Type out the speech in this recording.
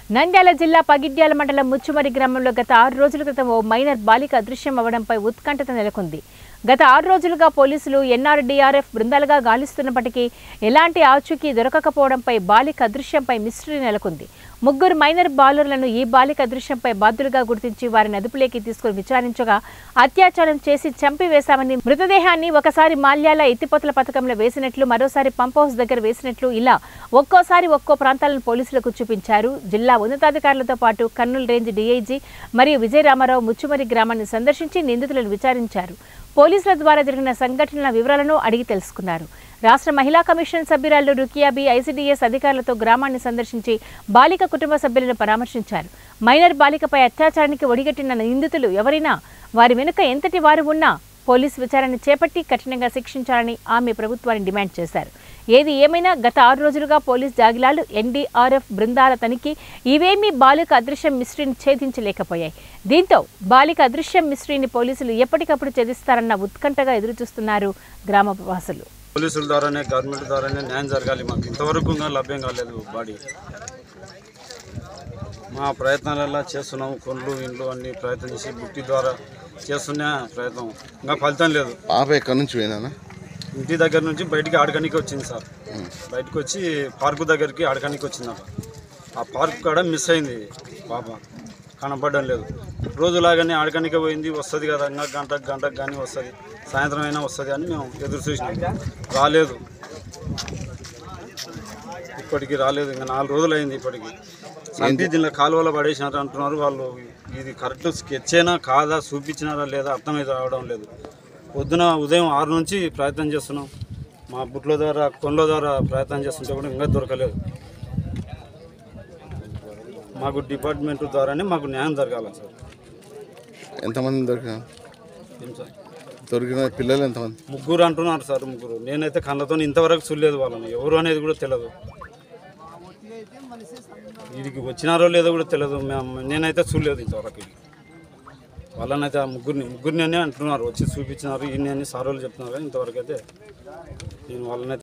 నంద్యాల జిల్లా పగిడ్యాల మండలం ముచ్చుమరి గ్రామంలో గత ఆరు రోజుల క్రితం ఓ మైనర్ బాలిక అదృశ్యం అవ్వడంపై ఉత్కంఠత నెలకొంది గత ఆరు రోజులుగా పోలీసులు ఎన్ఆర్డీఆర్ఎఫ్ బృందాలుగా గాలిస్తున్నప్పటికీ ఎలాంటి ఆచూకీ దొరకకపోవడంపై బాలిక అదృశ్యంపై మిస్టరీ నెలకొంది ముగ్గురు మైనర్ బాలులను ఈ బాలిక అదృశ్యంపై బాధ్యులుగా గుర్తించి వారిని అదుపులోకి తీసుకుని విచారించగా అత్యాచారం చేసి చంపివేశామని మృతదేహాన్ని ఒకసారి మాల్యాల ఎత్తిపోతల పథకంలో వేసినట్లు మరోసారి పంప్ హౌస్ దగ్గర వేసినట్లు ఇలా ఒక్కోసారి ఒక్కో ప్రాంతాలను పోలీసులకు చూపించారు జిల్లా ఉన్నతాధికారులతో పాటు కర్నూలు రేంజ్ డీఐజీ మరియు విజయరామారావు ముచ్చుమరి గ్రామాన్ని సందర్శించి నిందితులను విచారించారు పోలీసుల ద్వారా జరిగిన సంఘటనల వివరాలను అడిగి తెలుసుకున్నారు రాష్ట్ర మహిళా కమిషన్ సభ్యురాలు రుకియాబి ఐసీడీఎస్ అధికారులతో గ్రామాన్ని సందర్శించి బాలిక కుటుంబ సభ్యులను పరామర్శించారు మైనర్ బాలికపై అత్యాచారానికి ఒడిగట్టిన నిందితులు ఎవరైనా వారి వెనుక ఎంతటి వారు ఉన్నా పోలీసు విచారణ చేపట్టి కఠినంగా శిక్షించాలని ఆమె ప్రభుత్వాన్ని డిమాండ్ చేశారు ఏది ఏమైనా గత ఆరు రోజులుగా పోలీస్ జాగిలాలు ఎన్డీఆర్ఎఫ్ బృందాల తనిఖీ ఇవేమీ బాలిక అదృశ్యం మిస్టరీని ఛేదించలేకపోయాయి దీంతో బాలిక అదృశ్యం మిస్టరీని పోలీసులు ఎప్పటికప్పుడు ఛేదిస్తారన్న ఉత్కంఠగా ఎదురుచూస్తున్నారు గ్రామ వాసులు పోలీసుల ద్వారానే గవర్నమెంట్ ద్వారానే న్యాయం జరగాలి మాకు ఇంతవరకు ఇంకా లభ్యం కాలేదు బాడీ మా ప్రయత్నాలల్లో చేస్తున్నాము కొండ్లు ఇండ్లు అన్ని ప్రయత్నం చేసి బుట్టి ద్వారా చేస్తున్న ప్రయత్నం ఇంకా ఫలితం లేదు పాప ఎక్కడి నుంచి పోయినా ఇంటి దగ్గర నుంచి బయటికి ఆడకానికి వచ్చింది సార్ బయటకు వచ్చి పార్కు దగ్గరికి ఆడకానికి వచ్చిందట ఆ పార్క్ కాడ మిస్ అయింది పాప కనపడడం లేదు రోజులాగానే ఆడకానికి పోయింది వస్తుంది కదా ఇంకా గంట గంటకు కానీ వస్తుంది సాయంత్రం అయినా వస్తుంది అని మేము ఎదురు చూసినాం రాలేదు ఇప్పటికి రాలేదు ఇంకా నాలుగు రోజులు అయింది ఇప్పటికి చంపి దీనిలో కాలువలో పడేసినారు అంటున్నారు వాళ్ళు ఇది కరెక్ట్ స్కెచ్ అయినా కాదా చూపించినారా లేదా అర్థమైతే రావడం లేదు పొద్దున ఉదయం ఆరు నుంచి ప్రయత్నం చేస్తున్నాం మా బుట్ల ద్వారా కొండ్ల ద్వారా ప్రయత్నం చేస్తుంటే కూడా ఇంకా దొరకలేదు మాకు డిపార్ట్మెంట్ ద్వారానే మాకు న్యాయం జరగాలి సార్ ఎంతమంది దొరికిన ఏం సార్ దొరికిన పిల్లలు ఎంతమంది ముగ్గురు అంటున్నారు సార్ ముగ్గురు నేనైతే కళ్ళతో ఇంతవరకు చూడలేదు వాళ్ళని ఎవరు అనేది కూడా తెలియదు వీడికి వచ్చినారో లేదో కూడా తెలియదు మేము నేనైతే చూడలేదు ఇంతవరకు వీడికి. వాళ్ళనైతే ఆ ముగ్గురిని ముగ్గురిని అని అంటున్నారు వచ్చి చూపించినారు ఈయన అని సార్ వాళ్ళు చెప్తున్నారు కానీ ఇంతవరకు అయితే నేను వాళ్ళనైతే